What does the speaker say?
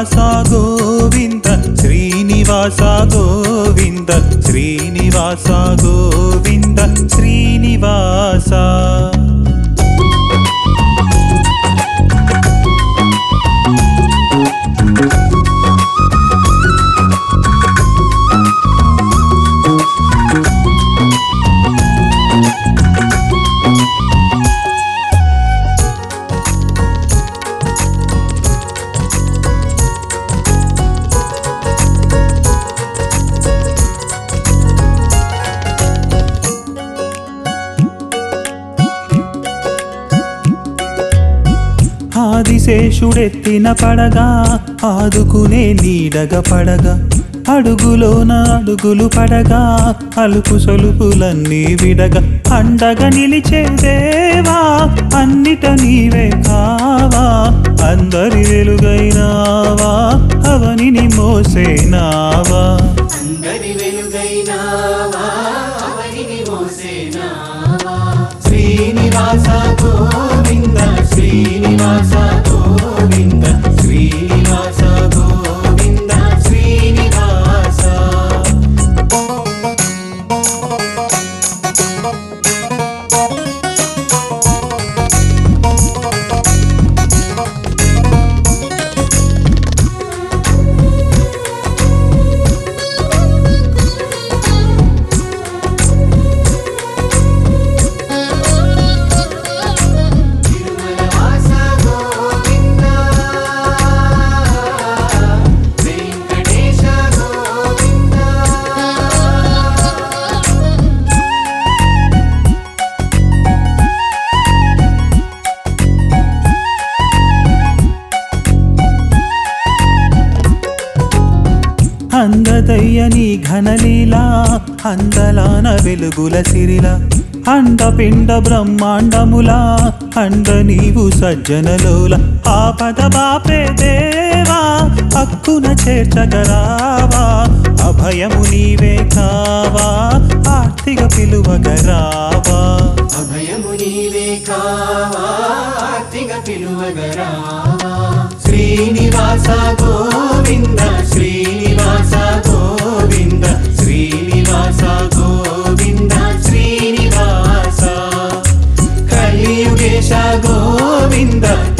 శ్రీనివాస గోవింద శ్రీనివాస గోవింద శ్రీనివాస గోవింద శ్రీనివాస ఆదిశేషుడెత్తిన పడగా ఆదుకునే నీడగ పడగా అడుగులోన అడుగులు పడగా అలుపు సొలుపులన్నీ విడగా అండగా నిలిచే దేవా అన్నిట నీవే కావా అందరి వెలుగైనావా అవనిని మోసేనావా అందరి వెలుగైనావా అవనిని మోసేనావా శ్రీనివాస గోవింద శ్రీనివాస గోవింద శ్రీనివాస గోవింద శ్రీనివాస తిరుమలవాస గోవిందా వెంకటేశ గోవిందా అందదయ్య నీ ఘనలీలా అందలాన వెలుగుల సిరిల అండపిండ బ్రహ్మాండములా అండ నీవు సజ్జనలోల ఆపద బాపే దేవా హక్కున చేర్చగరావా అభయము నీవే కావా ఆర్తిగ పిలువగరావా అభయము నీవే కావా ఆర్తిగ పిలువగరావా శ్రీనివాస గోవింద శ్రీనివాస గోవింద శ్రీనివాస గోవింద శ్రీనివాస కలియుగేశ గోవింద